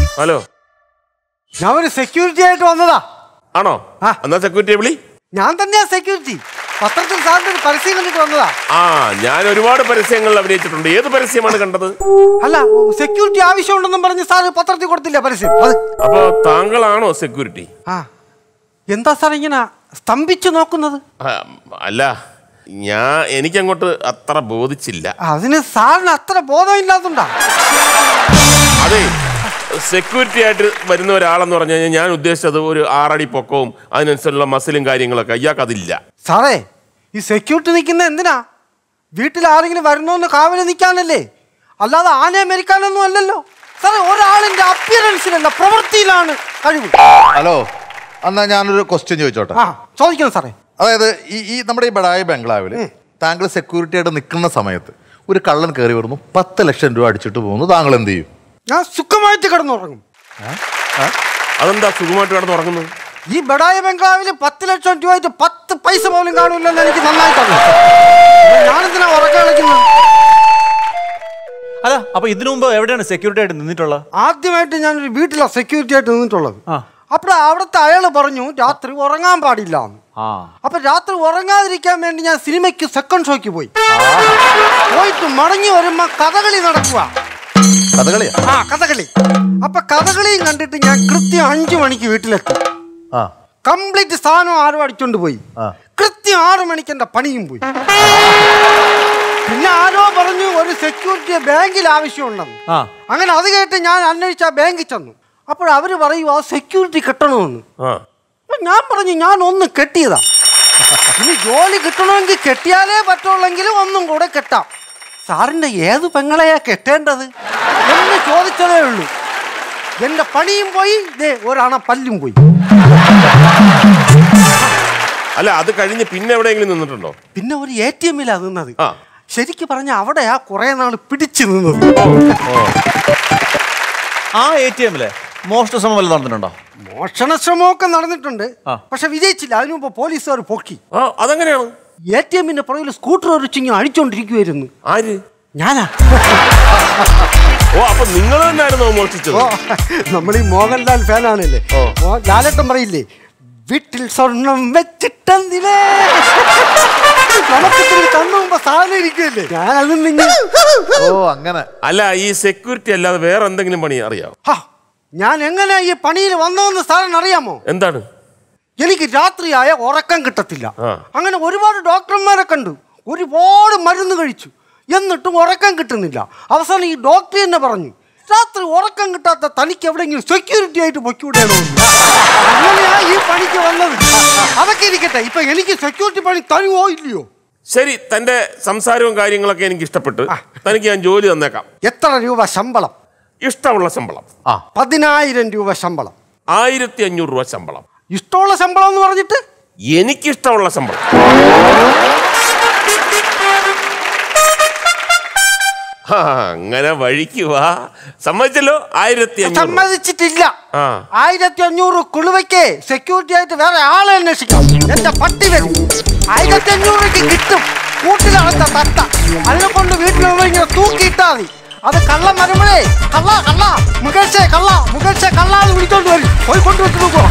Hello ഞാൻ ഒരു security ആയിട്ട് വന്നതാ ആണോ ആ. എന്നാ സെക്യൂരിറ്റിയെ വിളി ഞാൻ തന്നെയാ സെക്യൂരിറ്റി പത്രത്തിൽ സാറിന്റെ ഒരു പരസ്യം കണ്ടിട്ട് വന്നതാ ആ ഞാൻ ഒരുപാട് പരസ്യങ്ങളിൽ അഭിനയിച്ചിട്ടുണ്ട് ഏത് പരസ്യമാണ് കണ്ടത് അല്ല സെക്യൂരിറ്റി ആവശ്യമുണ്ടെന്നും പറഞ്ഞ് സാറ് പത്രത്തിൽ കൊടുത്തില്ല പരസ്യം അത് അപ്പോ താങ്കളാണോ സെക്യൂരിറ്റി ആ എന്താ സാർ ഇങ്ങനെ സ്തംഭിച്ചു നോക്കുന്നത് ആ, അല്ല ഞാൻ എനിക്കങ്ങോട്ട് അത്ര ബോധിച്ചില്ല അതിന് സാറിന് അത്ര ബോധമില്ലാത്തതുണ്ടാ അതെ സെക്യൂരിറ്റി ആയിട്ട് വരുന്ന ഒരാളെന്ന് പറഞ്ഞു കഴിഞ്ഞാൽ ഞാൻ ഉദ്ദേശിച്ചത് ഒരു ആറടി പൊക്കവും അതിനനുസരിച്ചുള്ള മസിലും കാര്യങ്ങളൊക്കെ ഇയാൾക്ക് അതില്ല സാറേ ഈ സെക്യൂരിറ്റി നിൽക്കുന്ന എന്തിനാ വീട്ടിൽ ആരെങ്കിലും വരണോന്ന് കാവല് നിൽക്കാനല്ലേ അല്ലാതെ ആനയെ മരിക്കാനൊന്നും അല്ലല്ലോ സാറേ ഒരാളിന്റെ അപ്പിയറൻസിലല്ല പ്രവൃത്തിയിലാണ് കഴിവ് ഹലോ എന്നാ ഞാനൊരു ക്വസ്റ്റ്യൻ ചോദിച്ചോട്ടെ ആ ചോദിക്കണം സാറേ അതായത് ഈ ഈ നമ്മുടെ ഈ ബഡായ ബംഗ്ലാവിൽ താങ്കൾ സെക്യൂരിറ്റി ആയിട്ട് നിൽക്കുന്ന സമയത്ത് ഒരു കള്ളൻ കയറി വരുന്നു പത്ത് ലക്ഷം രൂപ അടിച്ചിട്ട് പോകുന്നു താങ്കൾ എന്ത് ചെയ്യും ഞാൻ സുഖമായിട്ട് കിടന്നുറങ്ങും അതെന്താ സുഖമായിട്ട് കിടന്ന് ഉറങ്ങുന്നത് ഈ ബഡായ ബംഗ്ലാവിൽ പത്ത് ലക്ഷം രൂപയായിട്ട് പത്ത് പൈസ പോലും കാണില്ലെന്ന് എനിക്ക് നന്നായിട്ട് അറിയാം ഞാനെന്തിനാ ഉറക്കം കളിക്കുന്നത് അല്ല അപ്പൊ ഇതിനു മുമ്പ് എവിടെയാണ് സെക്യൂരിറ്റി ആയിട്ട് നിന്നിട്ടുള്ളത് ആദ്യമായിട്ട് ഞാനൊരു വീട്ടിലാണ് സെക്യൂരിറ്റി ആയിട്ട് നിന്നിട്ടുള്ളത് ആ. അപ്പോൾ അവിടുത്തെ അയാൾ പറഞ്ഞു രാത്രി ഉറങ്ങാൻ പാടില്ല എന്ന് ആ അപ്പൊ രാത്രി ഉറങ്ങാതിരിക്കാൻ വേണ്ടി ഞാൻ സിനിമയ്ക്ക് സെക്കൻഡ് ഷോയ്ക്ക് പോയി പോയിട്ട് മടങ്ങി വരുമ്പോ കഥകളി നടക്കുക കഥകളിയാ ആ കഥകളി അപ്പൊ കഥകളിയും കണ്ടിട്ട് ഞാൻ കൃത്യം അഞ്ചു മണിക്ക് വീട്ടിലെത്തി ആ കംപ്ലീറ്റ് സാധനം ആരും അടിച്ചോണ്ട് പോയി ആ. കൃത്യം ആറു മണിക്ക് എന്റെ പണിയും പോയി പിന്നെ ആരോ പറഞ്ഞു ഒരു സെക്യൂരിറ്റിയെ ബാങ്കിൽ ആവശ്യമുണ്ടെന്ന് ആ അങ്ങനെ അത് കേട്ട് ഞാൻ അന്വേഷിച്ച ആ ബാങ്കിൽ ചെന്നു അപ്പോൾ അവര് പറയും ആ സെക്യൂരിറ്റി കിട്ടണമെന്ന് ആ അപ്പൊ ഞാൻ പറഞ്ഞു ഞാൻ ഒന്ന് കെട്ടിയതാ ഇനി ജോലി കിട്ടണമെങ്കിൽ കെട്ടിയാലേ പറ്റുള്ളെങ്കിൽ ഒന്നും കൂടെ കെട്ടാം സാറിന്റെ ഏത് പെങ്ങളെയാ കെട്ടേണ്ടത് എന്ന് ചോദിച്ചതേ ഉള്ളൂ എന്റെ പണിയും പോയി ദേ ഒരണ പല്ലും പോയി അല്ല അത് കഴിഞ്ഞ് പിന്നെ എവിടെയെങ്കിലും നിന്നിട്ടുണ്ടോ പിന്നെ ഒരു എ ടി എമ്മിലാ നിന്നത് ആ. ശരിക്ക് പറഞ്ഞ അവിടെയാ കുറെ നാൾ പിടിച്ചു നിന്നത് ആ എ ടി എമ്മിലെ മോഷ്ട ശ്രമം വല്ലതും നടന്നിട്ടുണ്ടോ മോഷണ ശ്രമമൊക്കെ നടന്നിട്ടുണ്ട് ആ. പക്ഷെ വിജയിച്ചില്ല അതിനു മുമ്പ് പോലീസുകാർ പൊക്കി ആ അതെങ്ങനെയാണ് എ ടി എമ്മിന്റെ പുറകിൽ സ്കൂട്ടർ ഒരിച്ചിങ്ങനെ അടിച്ചോണ്ടിരിക്കുവായിരുന്നു ആര് ഞാനാ ഓ അപ്പൊ നിങ്ങൾ തന്നെയായിരുന്നോ മോഷ്ടിച്ചത് ഓ നമ്മൾ ഈ മോഹൻലാൽ ഫാനാണല്ലേ മോ- ലാലേട്ടൻ പറയില്ലേ വീട്ടിൽ സ്വർണം വെച്ചിട്ടെന്തിലേ നമുക്കിത്തിരി തന്നു മുമ്പ് സാധനം ഇരിക്കുമല്ലേ ഞാൻ അതും നിങ്ങൾ ഓ അങ്ങനെ അല്ല ഈ സെക്യൂരിറ്റി അല്ലാതെ വേറെ എന്തെങ്കിലും പണി അറിയാവോ ഹാ, ഞാൻ എങ്ങനെ ഈ പണിയിൽ വന്നതെന്ന് സാറിന് അറിയാമോ എന്താണ് എനിക്ക് രാത്രിയായ ഉറക്കം കിട്ടത്തില്ല ആ. അങ്ങനെ ഒരുപാട് ഡോക്ടർമാരെ കണ്ടു ഒരുപാട് മരുന്ന് കഴിച്ചു എന്നിട്ടും ഉറക്കം കിട്ടുന്നില്ല അവസാനം ഈ ഡോക്ടർ തന്നെ പറഞ്ഞു രാത്രി ഉറക്കം കിട്ടാത്ത തനിക്ക് എവിടെയെങ്കിലും സെക്യൂരിറ്റി ആയിട്ട് പൊയ്ക്കൂടെയാണോ എന്ന്. അങ്ങനെയാ ഈ പണിക്ക് വന്നത് അതൊക്കെ ഇരിക്കട്ടെ ഇപ്പൊ എനിക്ക് സെക്യൂരിറ്റി പണി തരുവോ ഇല്ലയോ ശരി തന്റെ സംസാരവും കാര്യങ്ങളൊക്കെ എനിക്ക് ഇഷ്ടപ്പെട്ട് തനിക്ക് ഞാൻ ജോലി തന്നേക്കാം എത്ര രൂപ ശമ്പളം ഇഷ്ടമുള്ള ശമ്പളം ആ പതിനായിരം രൂപ ശമ്പളം ആയിരത്തി അഞ്ഞൂറ് രൂപ ശമ്പളം ഇഷ്ടമുള്ള ശമ്പളം എന്ന് പറഞ്ഞിട്ട് എനിക്കിഷ്ടമുള്ള ശമ്പളം ആ, അങ്ങനെ വഴിക്ക് വാ സമ്മതിച്ചല്ലോ ആയിരത്തി അഞ്ഞൂറ് സമ്മതിച്ചിട്ടില്ല ആ. ആയിരത്തി അഞ്ഞൂറ് കുളുവയ്ക്ക് സെക്യൂരിറ്റി ആയിട്ട് വേറെ ആളെ അന്വേഷിക്കാം എന്റെ പട്ടി വരും ആയിരത്തി അഞ്ഞൂറ് രൂപയ്ക്ക് കിട്ടും കൂട്ടിലടച്ച തട്ട അതിനെ കൊണ്ട് വീട്ടിൽ ഇങ്ങനെ തൂക്കിയിട്ടാ മതി അത് കള്ളം വരുമ്പോഴേ കള്ള കള്ള മുകേഷേ കള്ള മുകേഷേ കള്ള എന്ന് വിളിച്ചോണ്ട് വരും പോയി കൊണ്ടുവച്ചു നോക്കോ